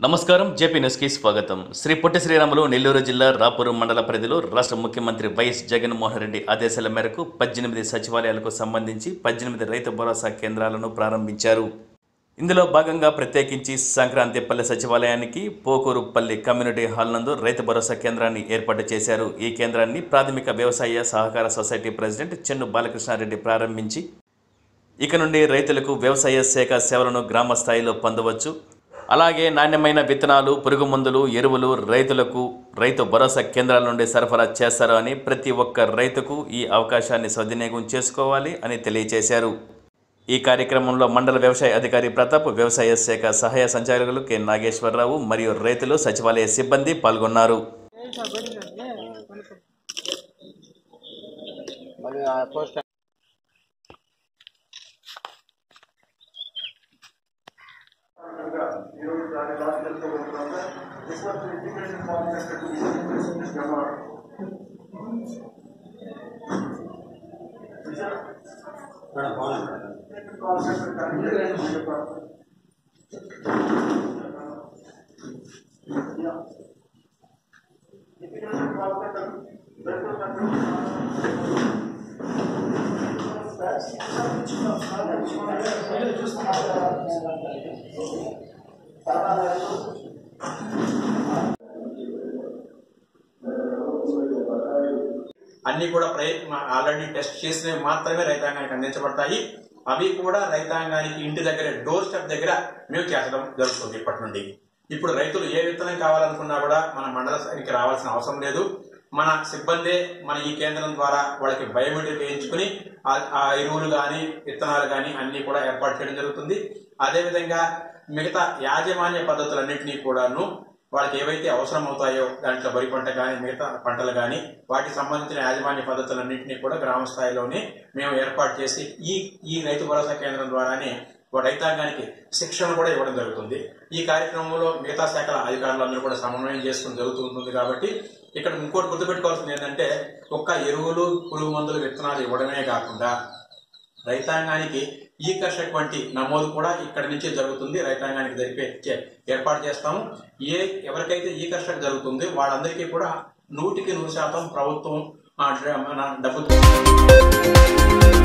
నమస్కారం జేపీ న్యూస్కి స్వాగతం శ్రీ పొట్టి శ్రీరాములు నెల్లూరు జిల్లా రాపూరు మండల పరిధిలో రాష్ట్ర ముఖ్యమంత్రి వైఎస్ జగన్మోహన్ రెడ్డి ఆదేశాల మేరకు పద్దెనిమిది సచివాలయాలకు సంబంధించి పద్దెనిమిది రైతు భరోసా కేంద్రాలను ప్రారంభించారు ఇందులో భాగంగా ప్రత్యేకించి సంక్రాంతిపల్లి సచివాలయానికి పోకూరుపల్లి కమ్యూనిటీ హాల్ నందు రైతు భరోసా కేంద్రాన్ని ఏర్పాటు చేశారు ఈ కేంద్రాన్ని ప్రాథమిక వ్యవసాయ సహకార సొసైటీ ప్రెసిడెంట్ చెన్ను బాలకృష్ణారెడ్డి ప్రారంభించి ఇక నుండి రైతులకు వ్యవసాయ శాఖ సేవలను గ్రామ స్థాయిలో పొందవచ్చు అలాగే నాణ్యమైన విత్తనాలు పురుగు మందులు ఎరువులు రైతులకు రైతు భరోసా కేంద్రాల నుండి సరఫరా చేస్తారు అని ప్రతి ఒక్క రైతుకు ఈ అవకాశాన్ని సద్వినియోగం చేసుకోవాలి అని తెలియజేశారు ఈ కార్యక్రమంలో మండల వ్యవసాయ అధికారి ప్రతాప్ వ్యవసాయ శాఖ సహాయ సంచాలకులు కె నాగేశ్వరరావు మరియు రైతులు సచివాలయ సిబ్బంది పాల్గొన్నారు మరి ఆ పోస్ట్ అన్ని కూడా ప్రయత్న ఆల్రెడీ టెస్ట్ చేసినవి మాత్రమే రైతాంగానికి అందించబడతాయి అవి కూడా రైతాంగానికి ఇంటి దగ్గర డోర్ స్టెప్ దగ్గర మేము చేర్చడం జరుగుతుంది ఇప్పటి నుండి ఇప్పుడు రైతులు ఏ విత్తనం కావాలనుకున్నా కూడా మన మండల స్థాయికి రావాల్సిన అవసరం లేదు మన సిబ్బందే మన ఈ కేంద్రం ద్వారా వాళ్ళకి బయోమెట్రిక్ వేయించుకుని ఆ- ఆ ఎరువులు కానీ విత్తనాలు కానీ అన్ని కూడా ఏర్పాటు చేయడం జరుగుతుంది అదేవిధంగా మిగతా యాజమాన్య పద్ధతులన్నింటినీ కూడాను వాళ్ళకి ఏవైతే అవసరం అవుతాయో దాంట్లో వరి పంట కానీ మిగతా పంటలు కానీ వాటికి సంబంధించిన యాజమాన్య పద్ధతులన్నింటినీ కూడా గ్రామ స్థాయిలోనే మేము ఏర్పాటు చేసి ఈ ఈ రైతు భరోసా కేంద్రం ద్వారానే ఓ రైతాంగానికి శిక్షణ కూడా ఇవ్వడం జరుగుతుంది ఈ కార్యక్రమంలో మిగతా శాఖల అధికారులందరూ కూడా సమన్వయం చేసుకుని జరుగుతుంటుంది కాబట్టి ఇక్కడ ఇంకోటి గుర్తుపెట్టుకోవాల్సింది ఏంటంటే ఒక్క ఎరువులు పురుగు మందులు విత్తనాలు ఇవ్వడమే కాకుండా రైతాంగానికి ఈ కర్షక్ వంటి నమోదు కూడా ఇక్కడి నుంచి జరుగుతుంది రైతాంగానికి జరిపే చే- ఏర్పాటు చేస్తాము ఏ ఎవరికైతే ఈ కర్షక్ జరుగుతుంది వాళ్ళందరికీ కూడా నూటికి నూరు శాతం ప్రభుత్వం ఆ, డ- మన డబ్బు